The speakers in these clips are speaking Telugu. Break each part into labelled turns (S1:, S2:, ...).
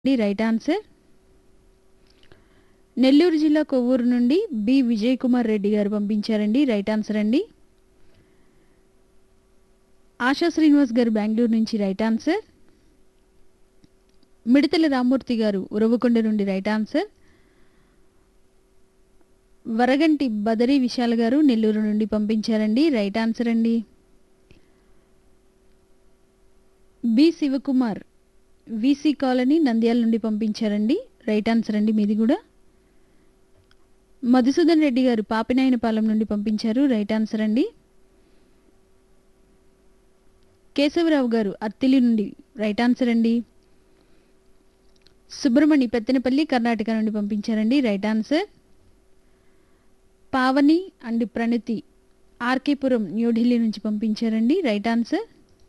S1: డి రైట్ ఆన్సర్ నెల్లూరు జిల్లా కొవ్వూరు నుండి బి విజయ్ కుమార్ రెడ్డి గారు పంపించారండి రైట్ ఆన్సర్ అండి ఆశా శ్రీనివాస్ గారు బెంగళూరు నుంచి రైట్ ఆన్సర్ మిడతల రామ్మూర్తి గారు ఉరవకొండ నుండి రైట్ ఆన్సర్ వరగంటి బదరి విశాల్ గారు నెల్లూరు నుండి పంపించారండి రైట్ ఆన్సర్ అండి B Shivakumar VC colony Nandyal నుండి పంపించారండి రైట్ ఆన్సర్ అండి మీది కూడా మధుసూదన్ రెడ్డి గారు పాపినాయనపాలెం నుండి పంపించారు రైట్ ఆన్సర్ అండి కేశవరావు గారు అత్తిలి నుండి రైట్ ఆన్సర్ అండి సుబ్రమణి పెత్తనపల్లి కర్ణాటక నుండి పంపించారండి right answer Pavani and Pranathi RK Puram New Delhi నుంచి పంపించారండి రైట్ ఆన్సర్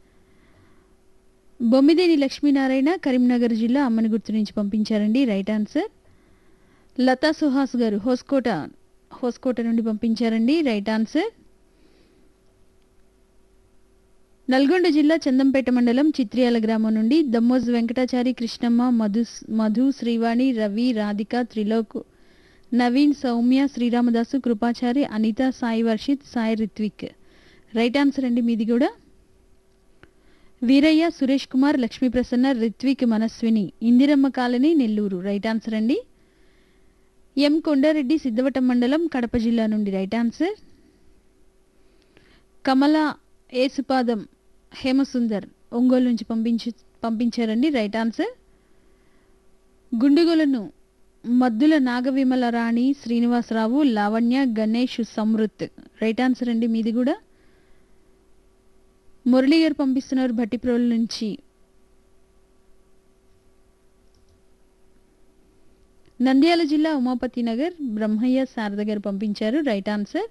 S1: బొమ్మిదేని లక్ష్మీనారాయణ కరీంనగర్ జిల్లా అమ్మనగుర్తు నుంచి పంపించారండి రైట్ ఆన్సర్ లతా సుహాస్ గారు హోస్కోట హోస్కోట నుండి పంపించారండి రైట్ ఆన్సర్ నల్గొండ జిల్లా చందంపేట మండలం చిత్రియాల గ్రామం నుండి దమ్మోజ్ వెంకటాచారి కృష్ణమ్మ మధు మధు శ్రీవాణి రవి రాధిక త్రిలోక్ నవీన్ సౌమ్య శ్రీరామదాసు కృపాచారి అనిత సాయి వర్షిత్ సాయి రిత్విక్ రైట్ ఆన్సర్ అండి మీది కూడా Veerayya Suresh Kumar Lakshmi Prasanna Rithvik Manaswini Indiramma colony Nellore right answer అండి ఎం కొండారెడ్డి సిద్ధవటం మండలం కడప జిల్లా నుండి రైట్ ఆన్సర్ కమల ఏసుపాదం హేమసుందర్ ఒంగోలు నుంచి పంపించి పంపించారండి right answer Gundugolanu Maddula Nagavimala Rani Srinivasarao Lavanya Ganesh Samruth right answer అండి మీది కూడా మురళి గారు పంపిస్తున్నారు భట్టిప్రోల్ నుంచి నంద్యాల జిల్లా ఉమాపతి నగర్ బ్రహ్మయ్య శారద గారు పంపించారు రైట్ ఆన్సర్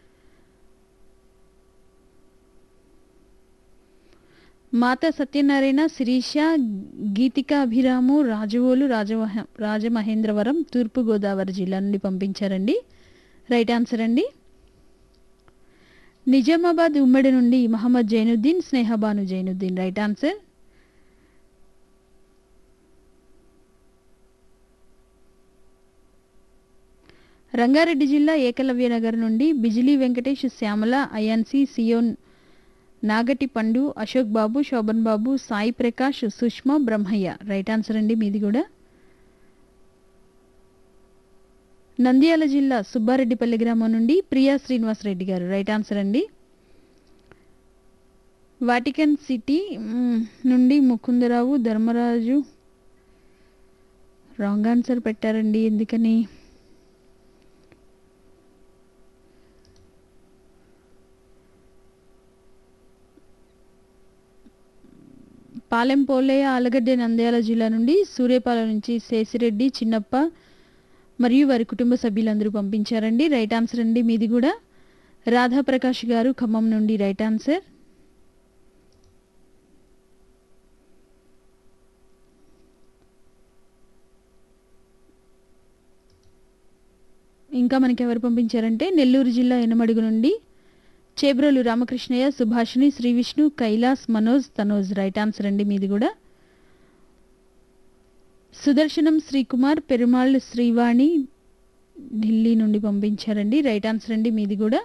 S1: మాతా సత్యనారాయణ శిరీష గీతిక అభిరాము రాజవోలు రాజమహ రాజమహేంద్రవరం తూర్పుగోదావరి జిల్లా నుండి పంపించారండి రైట్ ఆన్సర్ అండి నిజామాబాద్ ఉమ్మడి నుండి మహమ్మద్ జైనుద్దీన్ స్నేహబాను జైనుద్దీన్ రైట్ ఆన్సర్ రంగారెడ్డి జిల్లా ఏకలవ్య నగర్ నుండి బిజిలీ వెంకటేష్ శ్యామల అయాన్సి సియోన్ నాగటి పండు అశోక్ బాబు శోభన్ బాబు సాయి ప్రకాష్ సుష్మా బ్రహ్మయ్య రైట్ ఆన్సర్ అండి మీది కూడా నంద్యాల జిల్లా సుబ్బారెడ్డిపల్లి గ్రామం నుండి ప్రియా శ్రీనివాస్ రెడ్డి గారు రైట్ ఆన్సర్ అండి వాటికన్ సిటీ మ్, నుండి ముకుందరావు ధర్మరాజు రాంగ్ ఆన్సర్ పెట్టారండి ఎందుకని పాలెం పోలేయ ఆలగడ్డ నంద్యాల జిల్లా నుండి సూర్యపాలెం నుంచి శేసిరెడ్డి చిన్నప్ప మరియు వారి కుటుంబ సభ్యులందరూ పంపించారండి రైట్ ఆన్సర్ అండి మీది కూడా రాధాప్రకాష్ గారు ఖమ్మం నుండి రైట్ ఆన్సర్ ఇంకా మనకి ఎవరు పంపించారంటే నెల్లూరు జిల్లా ఎనమడుగు నుండి చేబ్రోలు రామకృష్ణయ్య సుభాషిణి శ్రీ విష్ణు కైలాస్ మనోజ్ తనోజ్ రైట్ ఆన్సర్ అండి మీది కూడా సుదర్శనం శ్రీకుమార్ పెరుమాళ్ శ్రీవాణి ఢిల్లీ నుండి పంపించారండి రైట్ ఆన్సర్ అండి మీది కూడా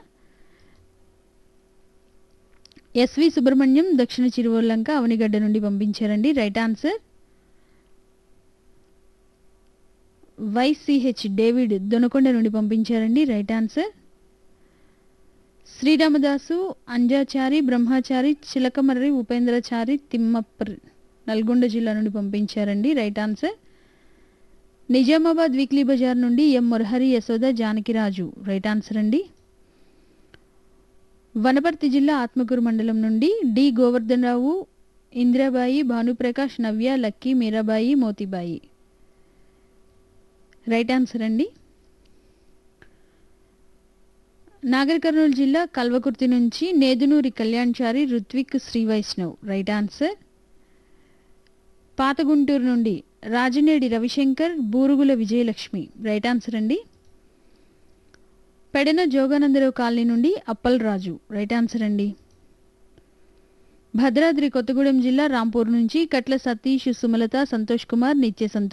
S1: ఎస్వి సుబ్రహ్మణ్యం దక్షిణ చిరువల్లంక అవనిగడ్డ నుండి పంపించారండి right answer YCH David Donakonda నుండి పంపించారండి రైట్ ఆన్సర్ శ్రీరామదాసు అంజాచారి బ్రహ్మచారి చిలకమర్రి ఉపేంద్రచారి తిమ్మప్పర్ నల్గొండ జిల్లా నుండి పంపించారండి right answer Nizamabad weekly Bazar నుండి M Murahari Yashoda Janakiraju right answer అండి వనపర్తి జిల్లా ఆత్మకూరు మండలం నుండి D Govardhan Rao Indirabai Bhanuprakash Navya Lucky Meerabai Motibai right answer అండి నాగర్ కర్నూలు జిల్లా కల్వకుర్తి నుంచి నేదునూరి కళ్యాణ్చారి రుత్విక్ శ్రీ వైష్ణవ్ రైట్ ఆన్సర్ పాత గుంటూరు నుండి రాజనేడి రవిశంకర్ బూరుగుల విజయలక్ష్మి రైట్ ఆన్సర్ అండి పెడన జోగానందరావు కాలనీ నుండి అప్పల్ రాజు రైట్ ఆన్సర్ అండి భద్రాద్రి కొత్తగూడెం జిల్లా రాంపూర్ నుంచి కట్ల సతీష్ సుమలత సంతోష్ కుమార్ నిత్య సంతోష్